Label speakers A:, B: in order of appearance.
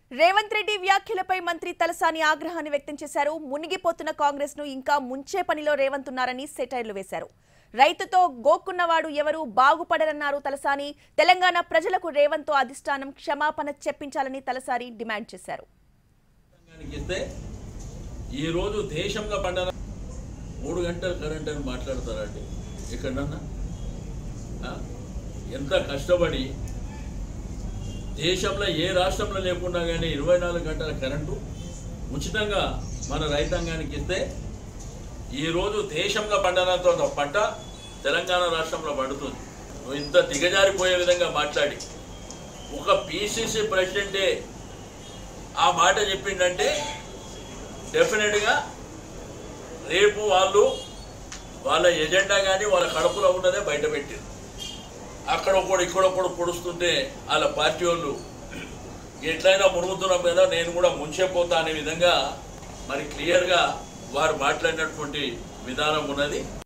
A: రేవంత్ రెడ్డి వ్యాఖ్యలపై మంత్రి తలసాని ఆగ్రహాన్ని వ్యక్తం చేశారు మునిగిపోతున్న కాంగ్రెస్ ను ఇంకా ముంచే పనిలో రేవంత్ ఉన్నారని సెటైర్లు వేశారు రైతుతో గోక్కున్నవాడు ఎవరు బాగుపడరన్నారు తలసాని తెలంగాణ ప్రజలకు రేవంత్ తో అధిష్టానం క్షమాపణ చెప్పించాలని తలసాని డిమాండ్ చేశారు
B: తెలంగాణకి ఇస్తే ఈ రోజు దేశంలో పండన మూడు గంటల కరెంట్ అని మాట్లాడతారండి ఎక్కడన్నా ఆ? ఎంత కష్టపడి దేశంలో ఏ రాష్ట్రంలో లేకుండా కానీ ఇరవై నాలుగు గంటల కరెంటు ఉచితంగా మన రైతాంగానికి ఇస్తే ఈరోజు దేశంలో పండనంతో పంట తెలంగాణ రాష్ట్రంలో పండుతుంది నువ్వు ఇంత దిగజారిపోయే విధంగా మాట్లాడి ఒక పిసిసి ప్రెసిడెంటే ఆ మాట చెప్పిండంటే డెఫినెట్గా రేపు వాళ్ళు వాళ్ళ ఎజెండా కానీ వాళ్ళ కడుపులో ఉన్నదే బయట పెట్టారు అక్కడ ఒకడు ఇక్కడ ఒకడు పొడుస్తుంటే వాళ్ళ పార్టీ వాళ్ళు ఎట్లయినా మురుగుతున్నాం కదా నేను కూడా ముంచేపోతా అనే విధంగా మరి క్లియర్గా వారు మాట్లాడినటువంటి విధానం ఉన్నది